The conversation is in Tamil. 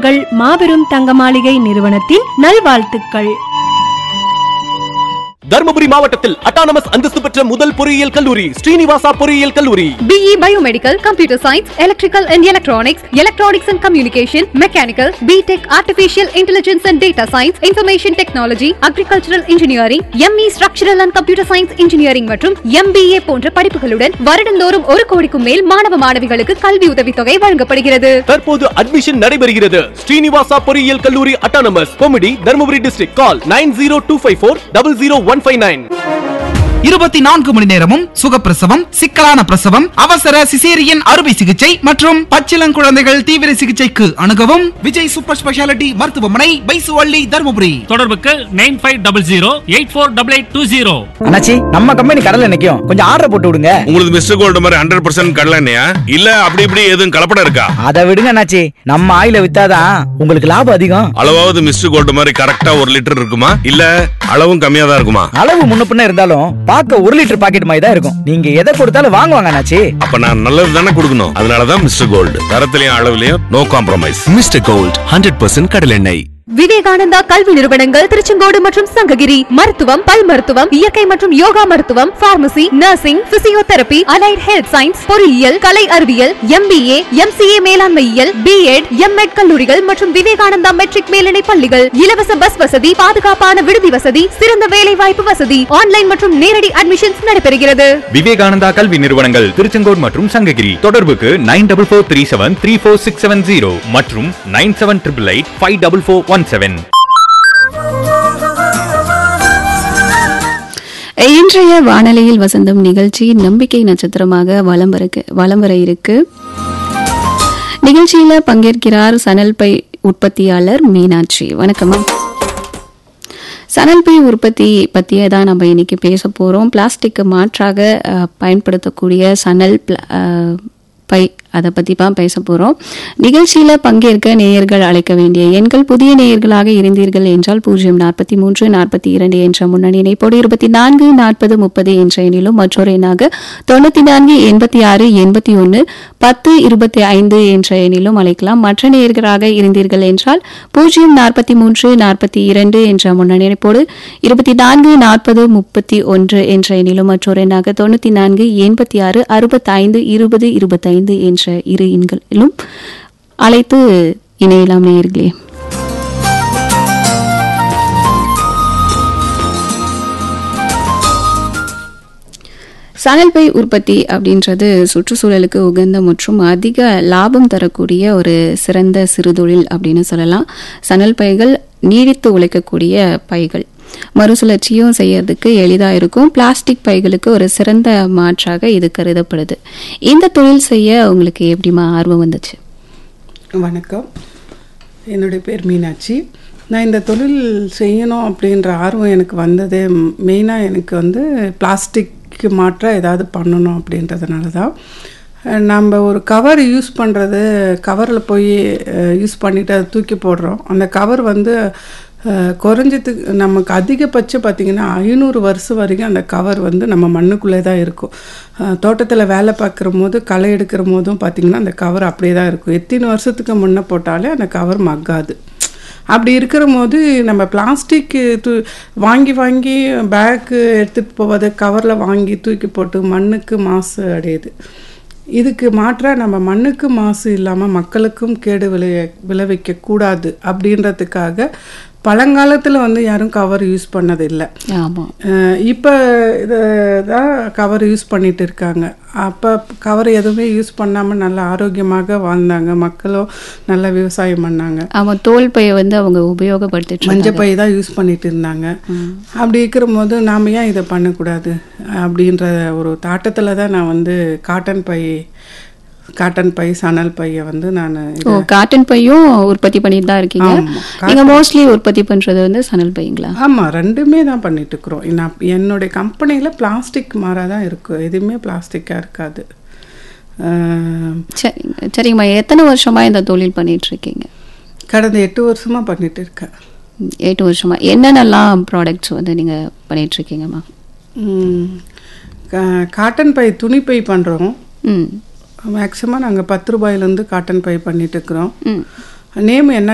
உங்கள் மாபெரும் தங்க மாளிகை நிறுவனத்தின் நல்வாழ்த்துக்கள் தருமபுரி மாவட்டத்தில் அட்டானமஸ் அந்தஸ்து பெற்ற முதல் பொறியியல் கல்லூரி ஸ்ரீனிவாசா பொறியியல் கல்லூரி BE Biomedical, Computer Science, Electrical and Electronics, Electronics and Communication, Mechanical, B.Tech Artificial Intelligence and Data Science, Information Technology, Agricultural Engineering, ME Structural and Computer Science Engineering மற்றும் MBA போன்ற படிப்புகளுடன் வருடந்தோறும் ஒரு கோடிக்கும் மேல் மாணவ மாணவிகளுக்கு கல்வி உதவித்தொகை வழங்கப்படுகிறது தற்போது அட்மிஷன் நடைபெறுகிறது ஸ்ரீனிவாசா பொறியியல் கல்லூரி அட்டானமஸ் கொமிடி Dharmapuri district call nine zero two five four double zero one five nine இருபத்தி நான்கு மணி நேரமும் சுகப்பிரசவம் சிக்கலான பிரசவம் அவசர சிசேரியன் அறுவை சிகிச்சை மற்றும் பச்சிளங்குழந்தைகள் தீவிர சிகிச்சைக்கு அணுகவும் விஜய் சூப்பர் ஸ்பெஷாலிட்டி மருத்துவமனை பைசுவள்ளி தருமபுரி தொடர்புக்கு nine five double zero eight four double eight two zero அண்ணாச்சி நம்ம கம்பெனி கடல்ல நிக்கும் கொஞ்சம் ஆர்டர் போட்டு விடுங்க உங்களுக்கு மிஸ்டர் கோல்டு மாதிரி ஹண்ட்ரட் பர்சன்ட் கடலண்ணையா இல்ல அப்படி இப்படி எதுவும் கலப்படம் இருக்கா அதை விடுங்க அண்ணாச்சி நம்ம ஆயில வித்தாதான் உங்களுக்கு லாபம் அதிகம் அளவாவது மிஸ்டர் கோல்டு மாதிரி கரெக்டா ஒரு லிட்டர் இருக்குமா இல்ல அளவும் கம்மியா தான் இருக்குமா அளவு முன்ன பின்ன இருந்தாலும் பார்க்க ஒரு லிட்டர் பாக்கெட் மாதிரி தான் இருக்கும் நீங்க எதை கொடுத்தாலும் வாங்குவாங்க அண்ணாச்சி அப்ப நான் நல்லது தானே கொடுக்கணும் அதனாலதான் மிஸ்டர் கோல்டு தரத்திலையும் அளவுலயும் no compromise mister gold hundred percent கடலெண்ணெய் விவேகானந்தா கல்வி நிறுவனங்கள் திருச்செங்கோடு மற்றும் சங்ககிரி மருத்துவம் பல் மருத்துவம் இயற்கை மற்றும் யோகா மருத்துவம் pharmacy nursing physiotherapy allied health science பொறியியல் கலை அறிவியல் எம்பிஏ எம்சிஏ மேலாண்மையியல் பிஎட் எம்எட் கல்லூரிகள் மற்றும் விவேகானந்தா மெட்ரிக் மேல்நிலை பள்ளிகள் இலவச பஸ் வசதி பாதுகாப்பான விடுதி வசதி சிறந்த வேலை வாய்ப்பு வசதி ஆன்லைன் மற்றும் நேரடி அட்மிஷன்ஸ் நடைபெறுகிறது விவேகானந்தா கல்வி நிறுவனங்கள் திருச்செங்கோடு மற்றும் சங்ககிரி தொடர்புக்கு nine double four three seven three four six seven zero மற்றும் nine seven triple eight five double four one seven இன்றைய வானொலியில் வசந்தம் நிகழ்ச்சி நம்பிக்கை நட்சத்திரமாக வலம் வரக்கு வலம் வர இருக்கு நிகழ்ச்சியில பங்கேற்கிறார் சணல் பை உற்பத்தியாளர் மீனாட்சி வணக்கம்மா சணல் பை உற்பத்தி பற்றியே தான் நம்ம இன்னைக்கு பேச போகிறோம் பிளாஸ்டிக்கு மாற்றாக அஹ், பயன்படுத்தக்கூடிய சணல் பிள- அஹ், பை அதை பற்றி தான் பேச போகிறோம் நிகழ்ச்சியில் பங்கேற்க நேயர்கள் அழைக்க வேண்டிய எண்கள் புதிய நேயர்களாக இருந்தீர்கள் என்றால் பூஜ்ஜியம் நாற்பத்தி மூன்று நாற்பத்தி இரண்டு என்ற முன்னணி இணைப்போடு இருபத்தி நான்கு நாற்பது முப்பது என்ற எண்ணிலும் மற்றொரு எண்ணாக தொண்ணூற்றி நான்கு எண்பத்தி ஆறு எண்பத்தி ஒன்று பத்து இருபத்தி ஐந்து என்ற எண்ணிலும் அழைக்கலாம் மற்ற நேயர்களாக இருந்தீர்கள் என்றால் பூஜ்ஜியம் நாற்பத்தி மூன்று நாற்பத்தி இரண்டு என்ற முன்னணி இணைப்போடு இருபத்தி நான்கு நாற்பது முப்பத்தி ஒன்று என்ற எண்ணிலும் மற்றொரு எண்ணாக தொண்ணூற்றி நான்கு எண்பத்தி ஆறு அறுபத்தைந்து இருபது இருபத்தைந்து என்ற இரு எண்களிலும் அழைத்து இணையலாம் நேயர்களே சணல் பை உற்பத்தி அப்படின்றது சுற்றுச்சூழலுக்கு உகந்த மற்றும் அதிக லாபம் தரக்கூடிய ஒரு சிறந்த சிறுதொழில் அப்படின்னு சொல்லலாம் சணல் பைகள் நீடித்து உழைக்கக்கூடிய பைகள் மறுசுழற்சியும் செய்யறதுக்கு எளிதாக இருக்கும் பிளாஸ்டிக் பைகளுக்கு ஒரு சிறந்த மாற்றாக இது கருதப்படுது இந்த தொழில் செய்ய உங்களுக்கு எப்படிமா ஆர்வம் வந்துச்சு வணக்கம் என்னுடைய பேர் மீனாட்சி நான் இந்த தொழில் செய்யணும் அப்படின்ற ஆர்வம் எனக்கு வந்ததே மெயினாக எனக்கு வந்து பிளாஸ்டிக்கு மாற்ற ஏதாவது பண்ணணும் அப்படின்றதுனால தான் அஹ் நம்ம ஒரு கவர் யூஸ் பண்ணுறது கவரில் போய் யூஸ் பண்ணிவிட்டு அதை தூக்கி போடுறோம் அந்த கவர் வந்து அஹ், குறைஞ்சதுக்கு நமக்கு அதிகபட்சம் பார்த்திங்கன்னா ஐநூறு வருஷம் வரைக்கும் அந்த கவர் வந்து நம்ம மண்ணுக்குள்ளே தான் இருக்கும் தோட்டத்தில் வேலை பார்க்குற போது களை எடுக்கிற போதும் பார்த்திங்கன்னா அந்த கவர் அப்படியே தான் இருக்கும் எத்தனை வருஷத்துக்கு முன்னே போட்டாலே அந்த கவர் மக்காது அப்படி இருக்கிற போது நம்ம பிளாஸ்டிக் தூ வாங்கி வாங்கி பேக்கு எடுத்துகிட்டு போவதை கவரில் வாங்கி தூக்கி போட்டு மண்ணுக்கு மாசு அடையுது இதுக்கு மாற்றாக நம்ம மண்ணுக்கு மாசு இல்லாமல் மக்களுக்கும் கேடு விளைய விளைவிக்க கூடாது அப்படின்றதுக்காக பழங்காலத்தில் வந்து யாரும் கவர் யூஸ் பண்ணதில்லை ஆமாம் இப்போ இதை தான் கவர் யூஸ் பண்ணிட்டு இருக்காங்க அப்போ கவர் எதுவுமே யூஸ் பண்ணாமல் நல்லா ஆரோக்கியமாக வாழ்ந்தாங்க மக்களும் நல்லா விவசாயம் பண்ணாங்க ஆமாம் தோல் பையை வந்து அவங்க உபயோகப்படுத்திட்டு மஞ்சள் பை தான் யூஸ் பண்ணிட்டு இருந்தாங்க அப்படி இருக்கிற போது நாம் ஏன் இதை பண்ணக்கூடாது அப்படின்ற ஒரு தாட்டத்தில் தான் நான் வந்து காட்டன் பை காட்டன் பை சணல் பையை வந்து நான் ஓ காட்டன் பையும் உற்பத்தி பண்ணிட்டு தான் இருக்கீங்க ஆமா, நீங்க மோஸ்ட்லி உற்பத்தி பண்றது வந்து சணல் பைங்களா ஆமாம் ரெண்டுமே தான் பண்ணிட்டு இருக்கிறோம் நான் என்னுடைய கம்பெனியில் பிளாஸ்டிக் மாறாக தான் இருக்கும் எதுவுமே பிளாஸ்டிக்காக இருக்காது அஹ், சரிங்க சரிங்கம்மா எத்தனை வருஷமா இந்த தொழில் பண்ணிட்டு இருக்கீங்க கடந்த எட்டு வருஷமாக பண்ணிட்டு இருக்கேன் ம், எட்டு வருஷமா என்னென்னலாம் ப்ராடக்ட்ஸ் வந்து நீங்க பண்ணிட்டு இருக்கீங்கம்மா ம், கா- காட்டன் பை துணி பை பண்ணுறோம் ம் மேக்ஸிமம் நாங்கள் பத்து ரூபாயிலேருந்து காட்டன் பை பண்ணிட்டு இருக்கிறோம் ம் நேம் என்ன